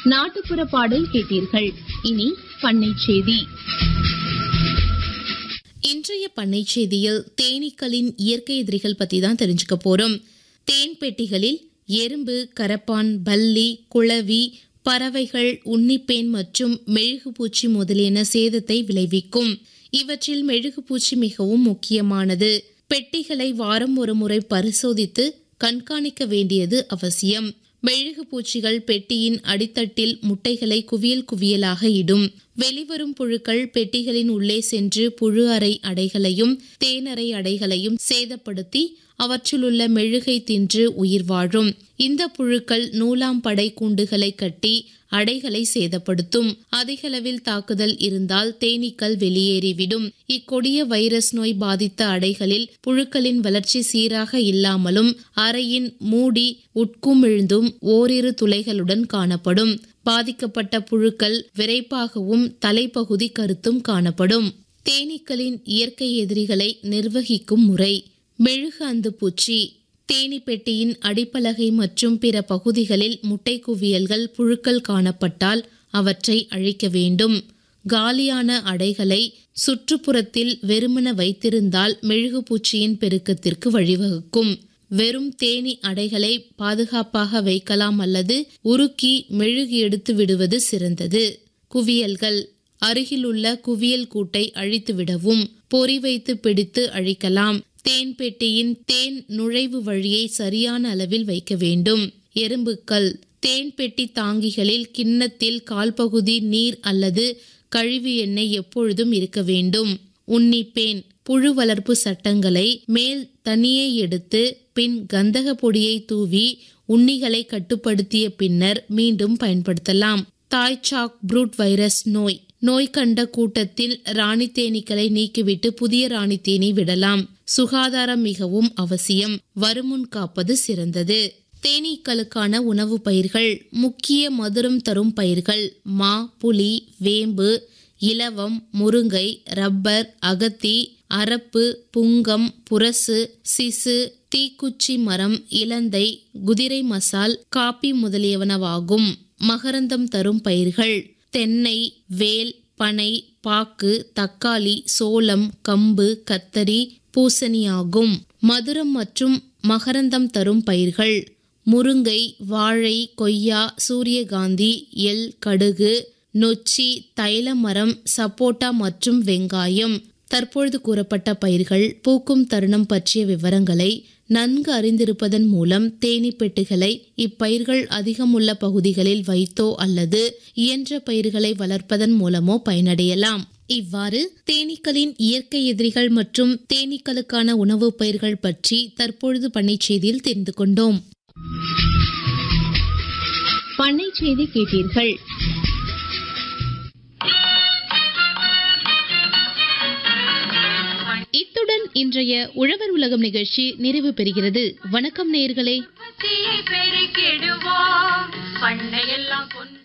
நாட்டுப்புற பாடல் கேட்டீர்கள் இனி பண்ணை செய்தி இன்றைய பண்ணை செய்தியில் தேனீக்களின் இயற்கை எதிரிகள் பத்தி தான் தெரிஞ்சுக்க போறோம் தேன் பெட்டிகளில் எறும்பு கரப்பான் பல்லி குளவி பறவைகள் உன்னிப்பேன் மற்றும் மெழுகுபூச்சி முதலியன சேதத்தை விளைவிக்கும் இவற்றில் மெழுகுபூச்சி மிகவும் முக்கியமானது பெட்டிகளை வாரம் ஒரு முறை பரிசோதித்து கண்காணிக்க வேண்டியது அவசியம் மெழுகு பூச்சிகள் பெட்டியின் அடித்தட்டில் முட்டைகளை குவியல் குவியலாக இடும் வெளிவரும் புழுக்கள் பெட்டிகளின் உள்ளே சென்று புழு அறை அடைகளையும் தேனறை அடைகளையும் சேதப்படுத்தி அவற்றிலுள்ள மெழுகை தின்று உயிர் வாழும் இந்த புழுக்கள் நூலாம்படை கூண்டுகளை கட்டி அடைகளை சேதப்படுத்தும் அதிகளவில் தாக்குதல் இருந்தால் தேனீக்கள் வெளியேறிவிடும் இக்கொடிய வைரஸ் நோய் பாதித்த அடைகளில் புழுக்களின் வளர்ச்சி சீராக இல்லாமலும் அறையின் மூடி உட்குமிழ்ந்தும் ஓரிரு துளைகளுடன் காணப்படும் பாதிக்கப்பட்ட புழுக்கள் விரைப்பாகவும் தலைப்பகுதி கருத்தும் காணப்படும் தேனீக்களின் இயற்கை எதிரிகளை நிர்வகிக்கும் முறை மெழுகு அந்து பூச்சி தேனி பெட்டியின் அடிப்பலகை மற்றும் பிற பகுதிகளில் முட்டை குவியல்கள் புழுக்கள் காணப்பட்டால் அவற்றை அழிக்க வேண்டும் காலியான அடைகளை சுற்றுப்புறத்தில் வெறுமன வைத்திருந்தால் மெழுகுபூச்சியின் பெருக்கத்திற்கு வழிவகுக்கும் வெறும் தேனி அடைகளை பாதுகாப்பாக வைக்கலாம் அல்லது உருக்கி மெழுகு எடுத்து விடுவது சிறந்தது குவியல்கள் அருகிலுள்ள குவியல் கூட்டை அழித்து விடவும் பொறி வைத்து பிடித்து அழிக்கலாம் தேன் பெட்டியின் தேன் நுழைவு வழியை சரியான அளவில் வைக்க வேண்டும் எறும்புக்கள் தேன் பெட்டி தாங்கிகளில் கிண்ணத்தில் கால்பகுதி நீர் அல்லது கழிவு எண்ணெய் எப்பொழுதும் இருக்க வேண்டும் உன்னிப்பேன் புழு வளர்ப்பு சட்டங்களை மேல் தனியே எடுத்து பின் கந்தக பொடியை தூவி உண்ணிகளை கட்டுப்படுத்திய பின்னர் மீண்டும் பயன்படுத்தலாம் தாய்சாக் ப்ரூட் வைரஸ் நோய் நோய் கண்ட கூட்டத்தில் ராணி தேனீக்களை நீக்கிவிட்டு புதிய ராணி தேனி விடலாம் சுகாதாரம் மிகவும் அவசியம் வருமுன் காப்பது சிறந்தது தேனீக்களுக்கான உணவு பயிர்கள் முக்கிய மதுரம் தரும் பயிர்கள் மா புலி வேம்பு இலவம் முருங்கை ரப்பர் அகத்தி அரப்பு புங்கம் புரசு சிசு தீக்குச்சி மரம் இலந்தை குதிரை மசால் காப்பி முதலியவனவாகும் மகரந்தம் தரும் பயிர்கள் தென்னை வேல் பனை பாக்கு தக்காளி சோளம் கம்பு கத்தரி பூசணியாகும் மதுரம் மற்றும் மகரந்தம் தரும் பயிர்கள் முருங்கை வாழை கொய்யா சூரியகாந்தி எள் கடுகு நொச்சி தைல மரம் சப்போட்டா மற்றும் வெங்காயம் தற்பொழுது கூறப்பட்ட பயிர்கள் பூக்கும் தருணம் பற்றிய விவரங்களை நன்கு அறிந்திருப்பதன் மூலம் தேனீ பெட்டிகளை இப்பயிர்கள் அதிகமுள்ள பகுதிகளில் வைத்தோ அல்லது இயன்ற பயிர்களை வளர்ப்பதன் மூலமோ பயனடையலாம் இவ்வாறு தேனீக்களின் இயற்கை எதிரிகள் மற்றும் தேனீக்களுக்கான உணவுப் பயிர்கள் பற்றி தற்பொழுது பண்ணை செய்தியில் தெரிந்து கொண்டோம் பண்ணை செய்தி கேட்டீர்கள் இத்துடன் இன்றைய உழவர் உலகம் நிகழ்ச்சி நிறைவு பெறுகிறது வணக்கம் நேயர்களே உற்பத்தியை பெருக்கிடுவோம் பண்ணையெல்லாம் பொன்